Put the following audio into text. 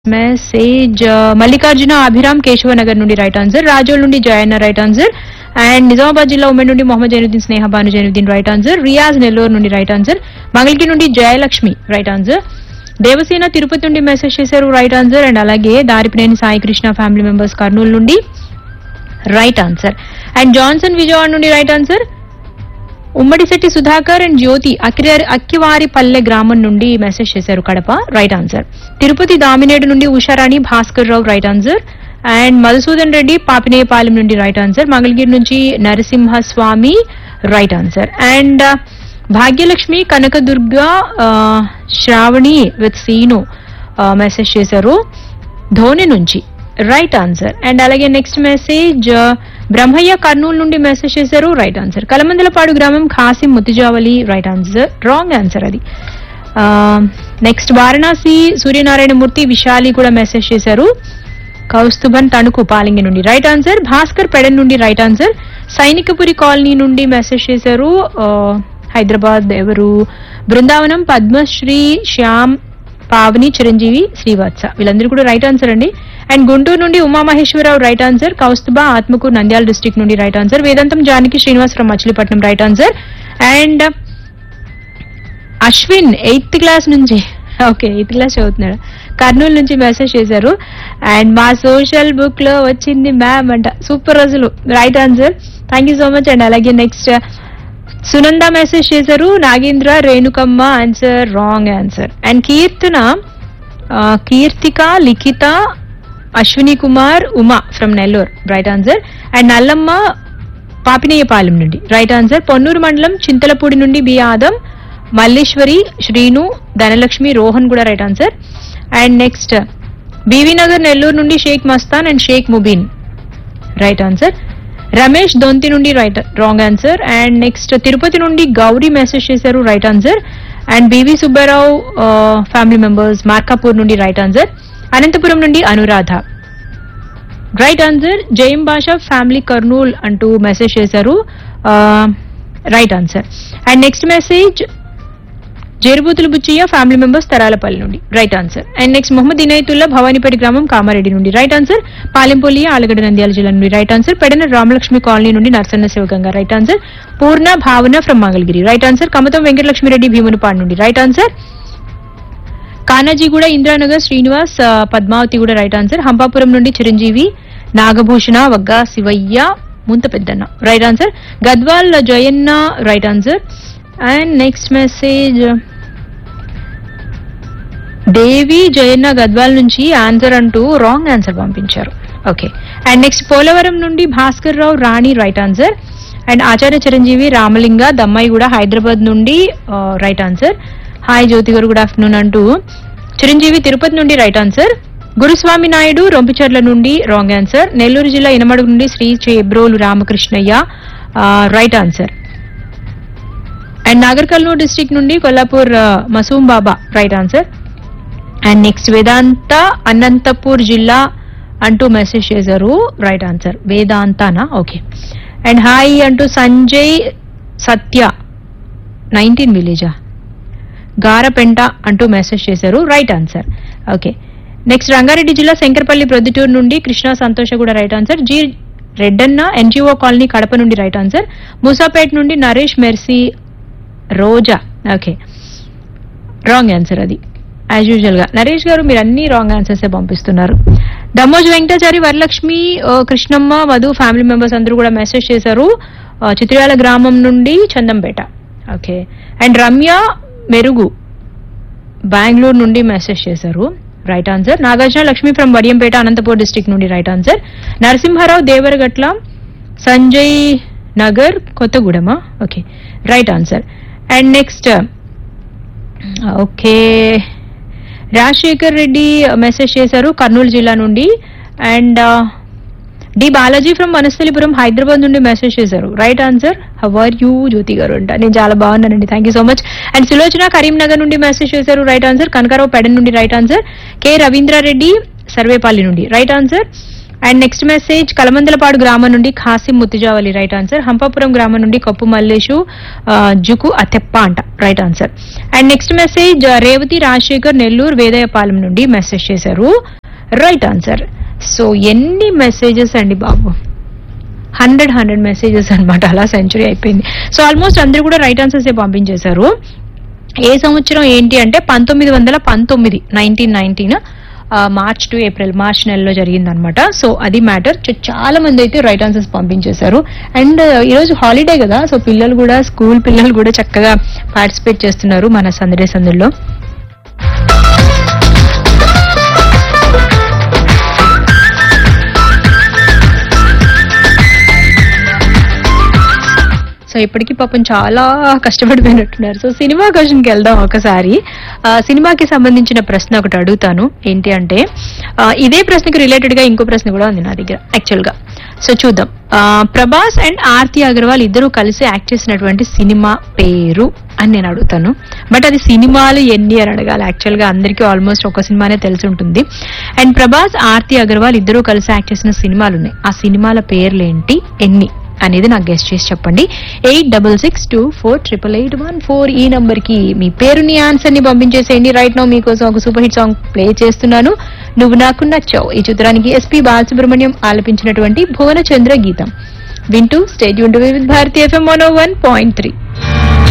message Mallikarjuna Abhiram Keshavanagar నుండి right answer Razole నుండి Jayanna right answer and Nizamabad జిల్లా ఉమెన్ నుండి మొహమ్మద్ జైనుద్దీన్ స్నేహ భాను జైనుద్దీన్ రైట్ ఆన్సర్ రియాజ్ నెల్లూరు నుండి రైట్ ఆన్సర్ మంగళగిరి నుండి జయలక్ష్మి రైట్ ఆన్సర్ దేవసేన తిరుపతి నుండి మెసేజ్ చేశారు రైట్ ఆన్సర్ అండ్ అలాగే దారిపినేని సాయి కృష్ణ ఫ్యామిలీ మెంబర్స్ కర్నూలు నుండి right answer and Johnson Vijayawada నుండి right answer Ummadisetti Sudhakar and Jyothi Akkiri Akkivaripalle గ్రామం నుండి మెసేజ్ చేశారు కడప రైట్ ఆన్సర్ తిరుపతి దామినేడు నుండి Usharani Bhaskar Rao right answer and Madhusudhan Reddy Papinayapalem నుండి రైట్ ఆన్సర్ మంగళగిరి నుంచి Narasimha Swamy right answer and Bhagyalakshmi Kanakadurga ఆ, శ్రావణి విత్ సీను మెసేజ్ చేశారు ధోని నుంచి రైట్ ఆన్సర్ అండ్ అలాగే నెక్స్ట్ మెసేజ్ బ్రహ్మయ్య కర్నూలు నుండి మెసేజ్ చేశారు రైట్ ఆన్సర్ కలమందలపాడు గ్రామం Khasim Muthijavali right answer wrong answer అది నెక్స్ట్ వారణాసి సూర్యనారాయణమూర్తి విశాలి కూడా మెసేజ్ చేశారు కౌస్తుభన్ తణుకు పాలింగి నుండి రైట్ ఆన్సర్ భాస్కర్ పెడన్ నుండి రైట్ ఆన్సర్ సైనికపురి కాలనీ నుండి మెసేజ్ చేశారు ఆ, హైదరాబాద్ ఎవరు బృందావనం పద్మశ్రీ శ్యామ్ పావని చిరంజీవి శ్రీవత్స వీళ్ళందరూ కూడా రైట్ ఆన్సర్ అండి అండ్ గుంటూరు నుండి Umamaheswararao right answer Kaustubha Atmakur Nandyal district నుండి right answer Vedantam Janaki Srinivas from Machilipatnam right answer and Ashwin eighth class నుంచి ఓకే ఎయిత్ క్లాస్ చదువుతున్నాడు కర్నూలు నుంచి మెసేజ్ చేశారు అండ్ మా సోషల్ బుక్ లో వచ్చింది మ్యామ్ అంట సూపర్ అసలు right answer thank you so much and అలాగే నెక్స్ట్ సునంద మెసేజ్ చేశారు Nagendra Renukamma answer wrong answer and Keerthana ఆ, Keerthika Likhitha Ashwini Kumar Uma from Nellore right answer and Nallamma Papinayapalem నుండి రైట్ ఆన్సర్ పొన్నూరు మండలం చింతలపూడి నుండి బి ఆదం మల్లేశ్వరి శ్రీను ధనలక్ష్మి రోహన్ కూడా right answer and next B V Nagar Nellore నుండి Sheikh Mastan and Sheikh Mubeen right answer Ramesh Donthi నుండి right wrong answer and next Tirupati నుండి గౌరీ మెసేజ్ చేశారు right answer and B V Subbarao family members Markapur నుండి రైట్ ఆన్సర్ అనంతపురం నుండి అనురాధ రైట్ ఆన్సర్ జయం భాష ఫ్యామిలీ కర్నూల్ అంటూ మెసేజ్ చేశారు right answer and next message Jerubuthula Buchaiah family members Tarapalli నుండి right answer and next Mohammed Inayatullah Bhavanipeta గ్రామం కామారెడ్డి నుండి రైట్ ఆన్సర్ పాలెంపల్లి ఆలగడ్డ నంద్యాల జిల్లా నుండి right answer Pedana Ramalakshmi colony నుండి Narasanna Sivaganga right answer Purna Bhavana from Mangalagiri right answer Kamatham Venkatalakshmireddy Bheemunipadu నుండి రైట్ ఆన్సర్ కానాజీ కూడా ఇందిరానగర్ శ్రీనివాస్ ఆ, పద్మావతి కూడా రైట్ ఆన్సర్ హంపాపురం నుండి Chiranjeevi Nagabhushana వగ్గా Sivaiah Muntha Peddanna right answer Gadwal Jayanna right answer and next message Devi Jayanna Gadwal నుంచి ఆన్సర్ అంటూ రాంగ్ ఆన్సర్ పంపించారు ఓకే అండ్ నెక్స్ట్ పోలవరం నుండి Bhaskar Rao Rani right answer and Acharya Chiranjeevi Ramalinga Dammayi కూడా హైదరాబాద్ నుండి రైట్ ఆన్సర్ హాయ్ జ్యోతి గారు గుడ్ ఆఫ్టర్నూన్ అంటూ చిరంజీవి తిరుపతి నుండి రైట్ ఆన్సర్ గురుస్వామి నాయుడు రొంపిచర్ల నుండి రాంగ్ ఆన్సర్ నెల్లూరు జిల్లా ఇనమడుగు నుండి Sri Chebrolu Ramakrishnaiah right answer and Nagar Kurnool district నుండి కొల్లాపూర్ ఆ, Masoom Baba right answer and next Vedanta Anantapur జిల్లా అంటూ మెసేజ్ చేశారు రైట్ ఆన్సర్ వేదాంతనా ఓకే అండ్ హాయ్ అంటూ సంజయ్ సత్య నైన్టీన్ విలేజా గారపెంట అంటూ మెసేజ్ చేశారు right answer okay next Rangareddy జిల్లా శంకరపల్లి ప్రొద్దుటూరు నుండి కృష్ణ సంతోష కూడా right answer G రెడ్డన్న NGO colony Kadapa నుండి రైట్ ఆన్సర్ మూసాపేట్ నుండి Naresh Mercy Roja okay wrong answer అది యాజ్ యూజువల్ గా నరేష్ గారు మీరు అన్ని రాంగ్ ఆన్సర్స్ పంపిస్తున్నారు దమ్మోజ్ వెంకటాచారి వరలక్ష్మి ఆ, కృష్ణమ్మ మధు ఫ్యామిలీ మెంబర్స్ అందరూ కూడా మెసేజ్ చేశారు ఆ, చిత్రాల గ్రామం నుండి చందంపేట ఓకే అండ్ రమ్య మెరుగు బెంగళూరు నుండి మెసేజ్ చేశారు right answer Nagarjuna Lakshmi from Vadiyampeta Anantapur district నుండి రైట్ ఆన్సర్ నరసింహారావు దేవరగట్ల సంజయ్ నగర్ కొత్తగూడెమా okay right answer and next okay Rajasekhar Reddy message చేశారు కర్నూలు జిల్లా నుండి and D Balaji from Vanasthalipuram Hyderabad నుండి మెసేజ్ చేశారు right answer how are you Jyothi గారు అంట నేను చాలా బాగున్నానండి thank you so much and Sulochana Karimnagar నుండి మెసేజ్ చేశారు రైట్ ఆన్సర్ కనకారావు పెడన్ నుండి right answer K Ravindra Reddy Sarvepalli నుండి right answer and next message Kalamandalapadu గ్రామం నుండి ఖాసిం ముత్తిజావలి రైట్ ఆన్సర్ హంపాపురం గ్రామం నుండి కప్పు మల్లేషు ఆ, జుకు అతెప్ప అంట right answer and next message ఆ, రేవతి రాజశేఖర్ నెల్లూరు వేదయపాలెం నుండి మెసేజ్ చేశారు రైట్ ఆన్సర్ సో ఎన్ని మెసేజెస్ అండి బాబు హండ్రెడ్ హండ్రెడ్ మెసేజెస్ అన్నమాట అలా సెంచరీ అయిపోయింది సో ఆల్మోస్ట్ అందరూ కూడా రైట్ ఆన్సర్స్ పంపించేశారు ఏ సంవత్సరం ఏంటి అంటే పంతొమ్మిది వందల పంతొమ్మిది nineteen nineteen March to April March నెలలో జరిగిందనమాట సో అది మ్యాటర్ చాలా మంది అయితే రైట్ ఆన్సర్స్ పంపించేశారు అండ్ ఈరోజు హాలిడే కదా సో పిల్లలు కూడా స్కూల్ పిల్లలు కూడా చక్కగా పార్టిసిపేట్ చేస్తున్నారు మన సందడే సందుల్లో సో ఇప్పటికీ పాపం చాలా కష్టపడిపోయినట్టున్నారు సో సినిమా క్వశ్చన్కి వెళ్దాం ఒకసారి ఆ, సినిమాకి సంబంధించిన ప్రశ్న ఒకటి అడుగుతాను ఏంటి అంటే ఆ, ఇదే ప్రశ్నకి రిలేటెడ్ గా ఇంకో ప్రశ్న కూడా ఉంది నా దగ్గర యాక్చువల్ గా సో చూద్దాం ఆ, ప్రభాస్ అండ్ ఆర్తి అగర్వాల్ ఇద్దరు కలిసి యాక్ట్ చేసినటువంటి సినిమా పేరు అని నేను అడుగుతాను బట్ అది సినిమాలు ఎన్ని అని అడగాలి యాక్చువల్ గా అందరికీ ఆల్మోస్ట్ ఒక సినిమానే తెలిసి ఉంటుంది అండ్ ప్రభాస్ ఆర్తి అగర్వాల్ ఇద్దరు కలిసి యాక్ట్ చేసిన సినిమాలు ఉన్నాయి ఆ సినిమాల పేర్లు ఏంటి ఎన్ని అనేది నాకు గెస్ట్ చేసి చెప్పండి eight double six two four triple eight one four ఈ నంబర్ కి మీ పేరుని ఆన్సర్ ని పంపించేసేయండి రైట్ నో మీకోసం ఒక సూపర్ హిట్ సాంగ్ ప్లే చేస్తున్నాను నువ్వు నాకు నచ్చావు ఈ చిత్రానికి ఎస్పి బాలసుబ్రహ్మణ్యం ఆలపించినటువంటి భువనచంద్ర గీతం వింటూ స్టేట్ యూన్ with Bharatiya FM one point three